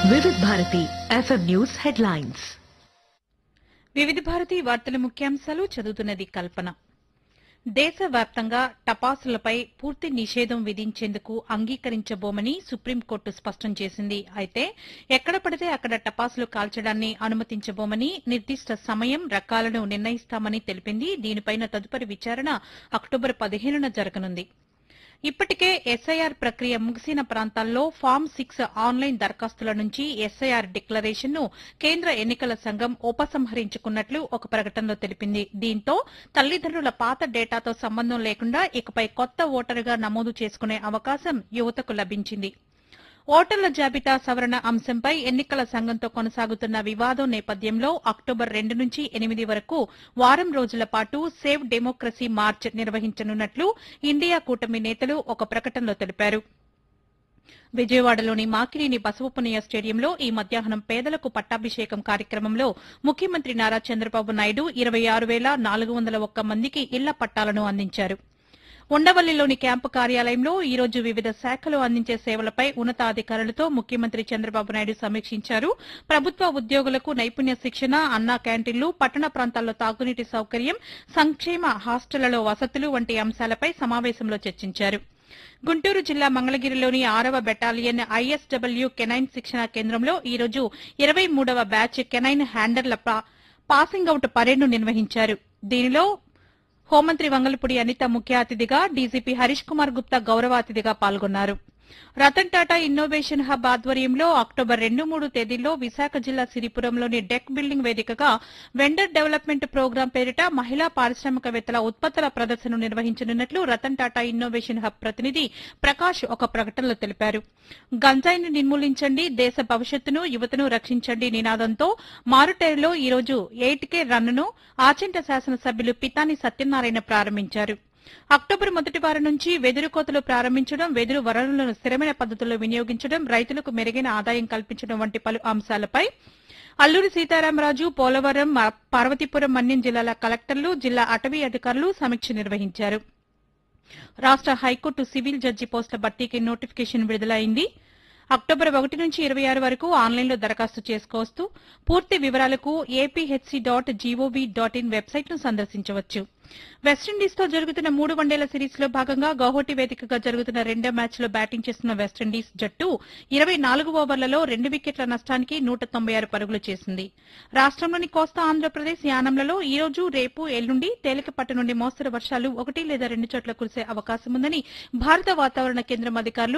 వివిధ Bharati FM news headlines వివిధ భారతి వార్తల ముఖ్యాంశాలు చదువుతున్నది కల్పన దేశవ్యాప్తంగా టపాసులపై పూర్తి నిషేధం విధించేందుకు అంగీకరించబోమని సుప్రీంకోర్టు స్పష్టం చేసింది అయితే ఎక్కడ పడితే అక్కడ టపాసులు కాల్చడాన్ని అనుమతించబోమని నిర్దిష్ట సమయం రకాలను నిర్ణయిస్తామని తెలిపింది దీనిపైన తదుపరి విచారణ అక్టోబర్ పదిహేనున జరగనుంది ఇప్పటికే ఎస్ఐఆర్ ప్రక్రియ ముగిసిన ప్రాంతాల్లో ఫామ్ సిక్స్ ఆన్లైన్ దరఖాస్తుల నుంచి ఎస్ఐఆర్ డిక్లరేషన్ ను కేంద్ర ఎన్నికల సంఘం ఉపసంహరించుకున్నట్లు ఒక ప్రకటనలో తెలిపింది దీంతో తల్లిదండ్రుల పాత డేటాతో సంబంధం లేకుండా ఇకపై కొత్త ఓటరుగా నమోదు చేసుకునే అవకాశం యువతకు లభించింది ఓటర్ల జాబితా సవరణ అంశంపై ఎన్నికల సంఘంతో కొనసాగుతున్న వివాదం నేపథ్యంలో అక్టోబర్ రెండు నుంచి ఎనిమిది వరకు వారం రోజుల పాటు సేవ్ డెమోక్రసీ మార్చ్ నిర్వహించనున్నట్లు ఇండియా కూటమి నేతలు ఒక ప్రకటనలో తెలిపారు విజయవాడలోని మాకినేని బసవపునయ్య స్టేడియంలో ఈ మధ్యాహ్నం పేదలకు పట్టాభిషేకం కార్యక్రమంలో ముఖ్యమంత్రి నారా చంద్రబాబు నాయుడు ఇరవై ఆరు వేల నాలుగు వందల ఒక్క మందికి ఇళ్ల పట్టాలను అందించారు ఉండవల్లిలోని క్యాంపు కార్యాలయంలో ఈ రోజు వివిధ శాఖలు అందించే సేవలపై ఉన్నతాధికారులతో ముఖ్యమంత్రి చంద్రబాబు నాయుడు సమీక్షించారు ప్రభుత్వ ఉద్యోగులకు నైపుణ్య శిక్షణ అన్నా క్యాంటీన్లు పట్టణ ప్రాంతాల్లో తాగునీటి సౌకర్యం సంక్షేమ హాస్టళ్లలో వసతులు వంటి అంశాలపై సమావేశంలో చర్చించారు గుంటూరు జిల్లా మంగళగిరిలోని ఆరవ బెటాలియన్ ఐఎస్డబ్ల్యూ కెనైన్ శిక్షణా కేంద్రంలో ఈ రోజు ఇరవై మూడవ బ్యాచ్ కెనైన్ హ్యాండర్ల పా- పాసింగ్ అవుట్ పరేడ్ను నిర్వహించారు దీనిలో హోంమంత్రి వంగలపూడి అనిత ముఖ్య అతిథిగా డీజీపీ హరీష్ కుమార్ గుప్తా గౌరవ అతిథిగా పాల్గొన్నారు రతన్ టాటా ఇన్నోవేషన్ హబ్ ఆధ్వర్యంలో అక్టోబర్ రెండు మూడు తేదీల్లో విశాఖ జిల్లా సిరిపురంలోని డెక్ బిల్డింగ్ వేదికగా వెండర్ డెవలప్మెంట్ ప్రోగ్రాం పేరిట మహిళా పారిశ్రామికవేత్తల ఉత్పత్తుల ప్రదర్శన నిర్వహించనున్నట్లు రతన్ టాటా ఇన్నోవేషన్ హబ్ ప్రతినిధి ప్రకాష్ ఒక ప్రకటనలో తెలిపారు గంజాయిని నిర్మూలించండి దేశ భవిష్యత్తును యువతను రక్షించండి నినాదంతో మారుటేరులో ఈ రోజు ఎయిట్ కే రన్ను ఆచంట శాసనసభ్యులు పితాని సత్యనారాయణ ప్రారంభించారు అక్టోబర్ మొదటి వారం నుంచి వెదురు కోతలు ప్రారంభించడం వెదురు వనరులను స్థిరమైన పద్దతుల్లో వినియోగించడం రైతులకు మెరుగైన ఆదాయం కల్పించడం వంటి పలు అంశాలపై అల్లూరి సీతారామరాజు పోలవరం మ- పార్వతీపురం మన్యం జిల్లాల కలెక్టర్లు జిల్లా అటవీ అధికారులు సమీక్ష నిర్వహించారు రాష్ట హైకోర్టు సివిల్ జడ్జి పోస్టుల భర్తీకి నోటిఫికేషన్ విడుదలైంది అక్టోబర్ ఒకటి నుంచి ఇరవై ఆరు వరకు ఆన్లైన్లో దరఖాస్తు చేసుకోవచ్చు పూర్తి వివరాలకు APHC dot GOV dot in వెబ్సైట్ను సందర్శించవచ్చు వెస్టిండీస్తో జరుగుతున్న మూడు వన్డేల సిరీస్లో భాగంగా గౌహటి వేదికగా జరుగుతున్న రెండో మ్యాచ్లో బ్యాటింగ్ చేస్తున్న వెస్టిండీస్ జట్టు ఇరవై నాలుగు ఓవర్లలో రెండు వికెట్ల నష్టానికి నూట తొంభై ఆరు పరుగులు చేసింది రాష్ట్రంలోని కోస్తా ఆంధ్రప్రదేశ్ యానంలలో ఈ రోజు రేపు ఎల్లుండి తేలికపాటి నుండి మోస్తరు వర్షాలు ఒకటి లేదా రెండు చోట్ల కురిసే అవకాశం ఉందని భారత వాతావరణ కేంద్రం అధికారులు